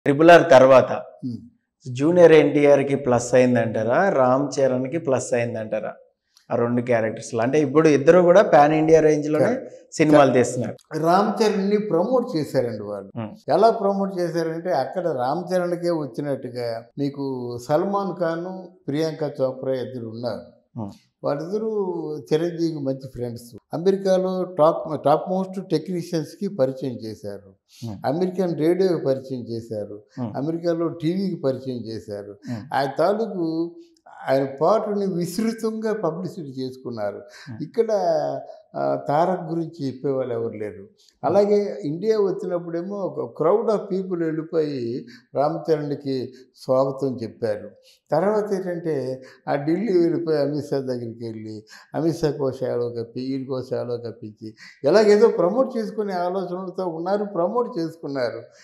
Triple R తర్వాత ఉమ్. Junior NTR కి plus అయిందంటారా Ram Charan కి ప్లస్ అయిందంటారా ఆ రెండు క్యారెక్టర్స్ అంటే ఇప్పుడు ఇద్దరు కూడా పాన్ ఇండియా రేంజ్ లోనే సినిమాలు తీస్తున్నారు రామ్ చరణ్ని ప్రమోట్ చేశారండి వాళ్ళు Hmm. ఎలా ప్రమోట్ చేశారంటే అక్కడ రామ్ చరణ్కే వచ్చినట్టుగా మీకు సల్మాన్ ఖాన్ ప్రియాంక చోప్రా ఇద్దరు ఉన్నారు Hmm. వాళ్ళిద్దరూ చిరంజీవికి మంచి ఫ్రెండ్స్ అమెరికాలో టాప్ టాప్ మోస్ట్ టెక్నీషియన్స్కి పరిచయం చేశారు Hmm. అమెరికన్ రేడియోకి పరిచయం చేశారు Hmm. అమెరికాలో టీవీకి పరిచయం చేశారు Hmm. ఆయన తాలూకు ఆయన పాటని విస్తృతంగా పబ్లిసిటీ చేసుకున్నారు Hmm. ఇక్కడ ఆ, తారక్ గురించి చెప్పేవాళ్ళు ఎవరు లేరు అలాగే ఇండియా వచ్చినప్పుడేమో ఒక క్రౌడ్ ఆఫ్ పీపుల్ వెళ్ళిపోయి రామ్ చరణ్కి స్వాగతం చెప్పారు తర్వాత ఏంటంటే ఆ ఢిల్లీ వెళ్ళిపోయి అమిత్ షా దగ్గరికి వెళ్ళి అమిత్ షా కోశాలో కప్పి వీళ్ళ కోశాలో కప్పించి ఎలాగేదో ప్రమోట్ చేసుకునే ఆలోచనలతో ఉన్నారు ప్రమోట్ చేసుకున్నారు